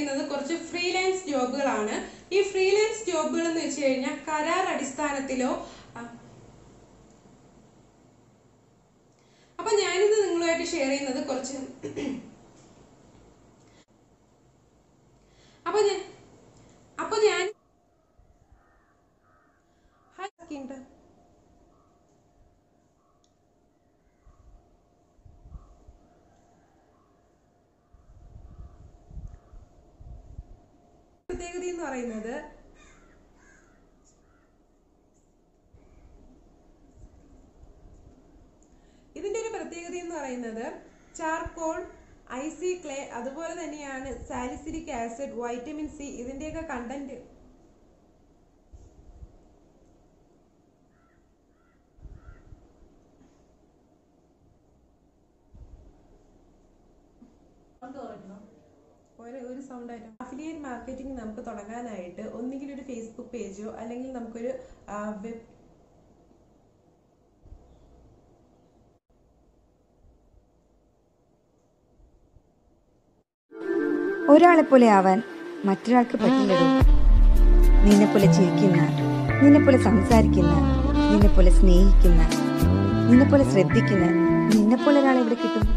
ചെയ്യുന്നത് കുറച്ച് ഫ്രീലാൻസ് ജോബുകളാണ് ഈ ഫ്രീലാൻസ് ജോബുകൾ എന്ന് വെച്ച് കഴിഞ്ഞാൽ കരാർ അടിസ്ഥാനത്തിലോ ആ, അപ്പൊ ഞാനിന്ന് നിങ്ങളുമായിട്ട് ഷെയർ ചെയ്യുന്നത് കുറച്ച് അപ്പൊ ഞാൻ അപ്പൊ ഞാൻ ഹായ് സ്കിൻഡ് പ്രത്യേകത എന്ന് പറയുന്നത് ഇതിന്റെ ഒരു പ്രത്യേകത എന്ന് പറയുന്നത് ചാർക്കോൾ ഐസി ക്ലേ അതുപോലെ തന്നെയാണ് സാലിസിലിക് ആസിഡ് വൈറ്റമിൻ സി ഇതിന്റെയൊക്കെ കണ്ടന്റ് ഒരു ഒരു സൗണ്ട് ആയിട്ട് അഫിലിയേറ്റ് മാർക്കറ്റിംഗ് നമുക്ക് തുടങ്ങാനായിട്ട് ഒന്നുകിൽ ഒരു ഫേസ്ബുക്ക് പേജോ അല്ലെങ്കിൽ നമുക്കൊരു വെബ് ഒരാളെ പോലെ ആവാൻ മറ്റൊരാൾക്ക് പറ്റില്ലടോ നിന്നെപ്പോലെ ചിരിക്കുന്ന നിന്നെപ്പോലെ സംസാരിക്കുന്ന നിന്നെപ്പോലെ സ്നേഹിക്കുന്ന നിന്നെപ്പോലെ ശ്രദ്ധിക്കുന്ന നിന്നെപ്പോലെ ഒരാളെ ഇവിടെ കിട്ടും